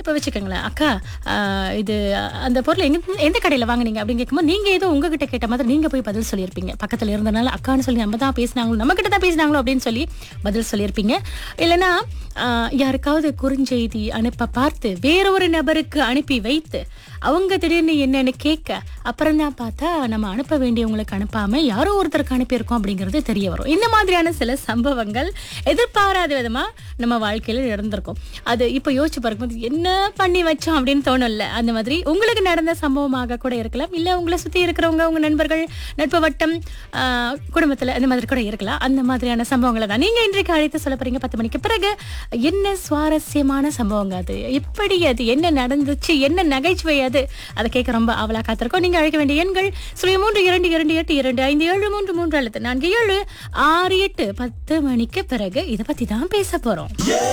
இப்போ வச்சுக்கோங்களேன் அக்கா ஆஹ், இது அந்த பொருள் எங்க எந்த கடையில் வாங்குனீங்க அப்படின்னு கேட்கும்போது நீங்க ஏதோ உங்ககிட்ட கேட்ட மாதிரி நீங்க போய் பதில் சொல்லியிருப்பீங்க பக்கத்துல இருந்தனால அக்கான்னு சொல்லி நம்ம தான் பேசினாங்களோ நம்ம கிட்ட தான் பேசினாங்களோ அப்படின்னு சொல்லி பதில் சொல்லியிருப்பீங்க இல்லைன்னா ஆஹ், யாருக்காவது குறுஞ்செய்தி அனுப்ப பார்த்து வேறொரு நபருக்கு அனுப்பி வைத்து அவங்க திடீர்னு என்னன்னு கேட்க அப்புறம் தான் பார்த்தா நம்ம அனுப்ப வேண்டியவங்களுக்கு அனுப்பாம யாரோ ஒருத்தருக்கு அனுப்பியிருக்கோம் அப்படிங்கிறது தெரிய வரும் இந்த மாதிரியான சில சம்பவங்கள் எதிர்பாராத விதமா நம்ம வாழ்க்கையில நடந்திருக்கும் அது இப்போ யோசிச்சு பார்க்கும்போது என்ன பண்ணி வச்சோம் அப்படின்னு தோணும்ல அந்த மாதிரி உங்களுக்கு நடந்த சம்பவமாக கூட இருக்கலாம் இல்ல உங்களை சுத்தி இருக்கிறவங்க உங்க நண்பர்கள் நட்பு வட்டம் ஆஹ், குடும்பத்துல அந்த மாதிரி கூட இருக்கலாம் அந்த மாதிரியான சம்பவங்களை தான் நீங்க இன்றைக்கு அழைத்து சொல்ல போறீங்க பத்து மணிக்கு பிறகு என்ன சுவாரஸ்யமான சம்பவங்க அது எப்படி அது என்ன நடந்துச்சு என்ன நகைச்சுவை அது அதை கேட்க ரொம்ப அவலா காத்திருக்கோம் நீங்க அழைக்க வேண்டிய எண்கள் சுய மூன்று இரண்டு இரண்டு எட்டு இரண்டு ஐந்து ஏழு மூன்று மூன்று அல்லது நான்கு ஏழு ஆறு எட்டு பத்து மணிக்கு பிறகு இதை பத்தி தான் பேச போறோம்